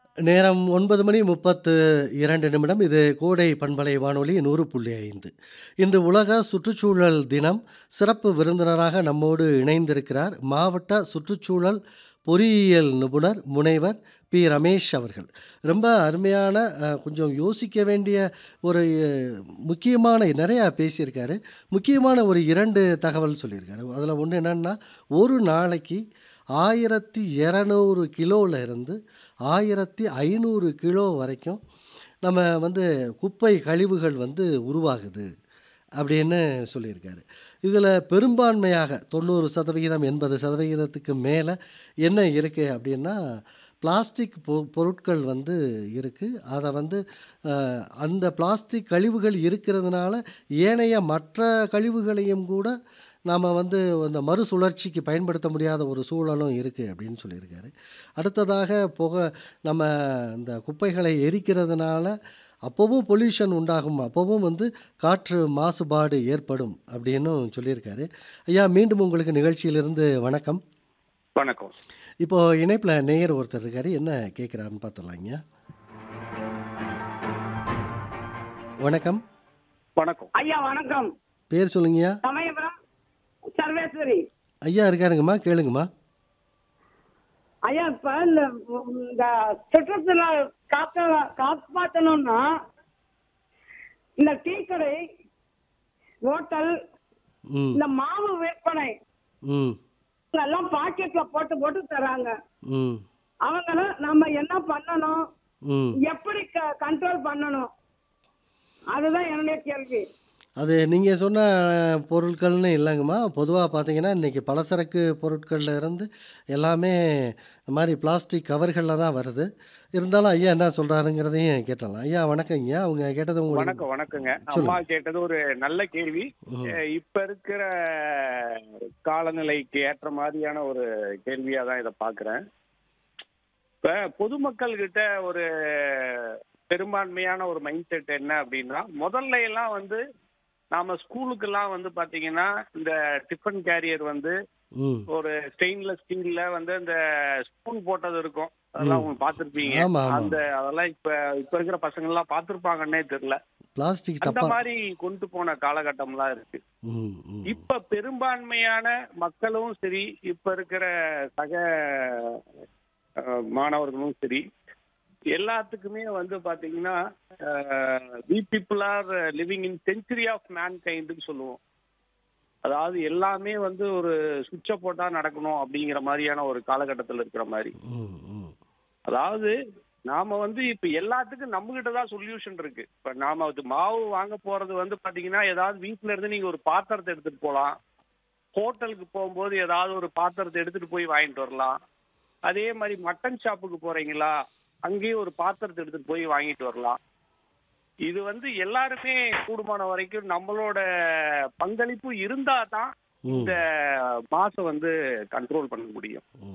நேரம் 9 மணி 32 நிமிடம். இது கோடை பண்பலை வானொலி 100.5. இன்று உலக சுற்றுச்சூழல் தினம். சிறப்பு விருந்தினராக நம்மோடு இணைந்திருக்கிறார், மாவட்ட சுற்றுச்சூழல் பொறியியல் நிபுணர் முனைவர் பி. ரமேஷ் அவர்கள். ரொம்ப அருமையான அ கொஞ்சம் யோசிக்க வேண்டிய ஒரு முக்கியமான நெறையா பேசியிருக்காரு. முக்கியமான ஒரு 2 தகவல் சொல்லியிருக்காரு. அதில ஒண்ணு என்னன்னா, ஒரு நாளைக்கு 1200 கிலோல இருந்து 1500 கிலோ வரைக்கும் நம்ம வந்து குப்பை கழிவுகள் வந்து உருவாகுது அப்படின்னு சொல்லியிருக்காரு. இதில பெரும்பான்மையாக 90% 80%க்கு மேல என்ன இருக்கு அப்படின்னா, பிளாஸ்டிக் பொ பொருட்கள் வந்து இருக்கு. அத வந்து அ அந்த பிளாஸ்டிக் கழிவுகள் இருக்கிறதுனால, ஏனைய மற்ற கழிவுகளையும் கூட நாம வந்து அந்த மறுசுழற்சிக்கு பயன்படுத்த முடியாத ஒரு சூழலும் இருக்கு அப்படின்னு சொல்லியிருக்காரு. அடுத்ததாக புக நம்ம இந்த குப்பைகளை எரிக்கிறதுனால அப்பவும் பொல்யூஷன் உண்டாகும். அப்பவும் வந்து காற்று மாசுபாடு ஏற்படும் அப்படின்னும் சொல்லியிருக்காரு. ஐயா மீண்டும் உங்களுக்கு நிகழ்ச்சியிலிருந்து வணக்கம். வணக்கம். இப்போ இணைப்பில நேயர் ஒருத்தர் இருக்காரு. என்ன கேட்கிறாருன்னு பார்த்துடலாங்கய்யா. வணக்கம். வணக்கம். ஐயா வணக்கம். பேர் சொல்லுங்கய்யா. சமயபுரம் சர்வேஸ்வரி. ஐயா இருக்காருங்கம்மா. கேளுங்கம்மா. ஐயா இப்ப இந்த இந்த சுற்றுச்சூழல் காக்க காப்பாற்றணும்னா இந்த டீ கடை, ஹோட்டல், ம். இந்த மாவு விற்பனை ம். எல்லாம் பாக்கெட்ல போட்டு போட்டு தராங்க. ம். அவங்கள நம்ம என்ன பண்ணணும்? ம். எப்படி க கண்ட்ரோல் பண்ணணும்? அதுதான் என்னுடைய கேள்வி. அது நீங்க சொன்ன பொருட்கள்னு இல்லங்கம்மா. பொதுவா பார்த்தீங்கன்னா, இன்னைக்கு பலசரக்கு பொருட்கள்ல இருந்து எல்லாமே இந்த மாரி பிளாஸ்டிக் கவர்கள்ல தான் வருது. இருந்தாலும் ஐயா என்ன சொல்றாருங்கிறதையும் கேட்டுறலாம். ஐயா வணக்கங்கய்யா. அவங்க கேட்டது உங்களுக்கு வணக்கம், வணக்கங்க. அம்மா சொல்லுங்க. கேட்டது ஒரு நல்ல கேள்வி. ம். அ இப்ப இருக்கிற காலநிலைக்கு ஏற்ற மாதிரியான ஒரு கேள்வியா தான் இத பார்க்குறேன். இப்ப பொதுமக்கள் கிட்ட ஒரு பெரும்பான்மையான ஒரு மைண்ட் செட் என்ன அப்படின்னா, முதல்ல எல்லாம் வந்து நாம ஸ்கூலுக்கெல்லாம் வந்து பார்த்தீங்கன்னா, இந்த டிஃபன் கேரியர் வந்து ம். ஒரு ஸ்டெயின்லெஸ் ஸ்டீல்ல வந்து அந்த ஸ்பூன் போட்டது இருக்கும். அதெல்லாம் ம். உங்களுக்கு பார்த்துருப்பீங்க. ஆமா, ஆமா. அந்த அதெல்லாம் இப்ப இப்ப இருக்கிற பசங்கள்லாம் பார்த்துருப்பாங்கன்னே தெரியல. பிளாஸ்டிக் அந்த டப்பா. மாரி கொண்டு போன காலகட்டம்லாம் இருக்கு. ம். ம். இப்ப பெரும்பான்மையான மக்களும் சரி, இப்ப இருக்கிற சக அ மாணவர்களும் சரி, எல்லாத்துக்குமே வந்து பாத்தீங்கன்னா, uh we people are living in century of மேன்கைண்ட்ன்னு சொல்லுவோம். அதாவது எல்லாமே வந்து ஒரு சுவிட்ச போட்டா நடக்கணும் அப்படிங்கிற மாரியான ஒரு காலகட்டத்துல இருக்கிற மாரி. ம். ம். அதாவது நாம வந்து இப்ப எல்லாத்துக்கும் நம்மகிட்ட தான் சொல்யூஷன் இருக்கு. இப்ப நாம அது மாவு வாங்க போறது வந்து பாத்தீங்கன்னா, ஏதாவது வீட்ல இருந்து நீங்க ஒரு பாத்திரத்தை எடுத்துட்டு போலாம். ஹோட்டலுக்கு போகும்போது ஏதாவது ஒரு பாத்திரத்தை எடுத்துட்டு போய் வாங்கிட்டு வரலாம். அதே மாரி மட்டன் ஷாப்புக்கு போறீங்களா, அங்கேயும் ஒரு பாத்திரத்தை எடுத்துட்டு போய் வாங்கிட்டு வரலாம். இது வந்து எல்லாருமே கூடுமான வரைக்கும் நம்மளோட பங்களிப்பு இருந்தா தான் ம். இந்த மாச வந்து கண்ட்ரோல் பண்ண முடியும். ம்.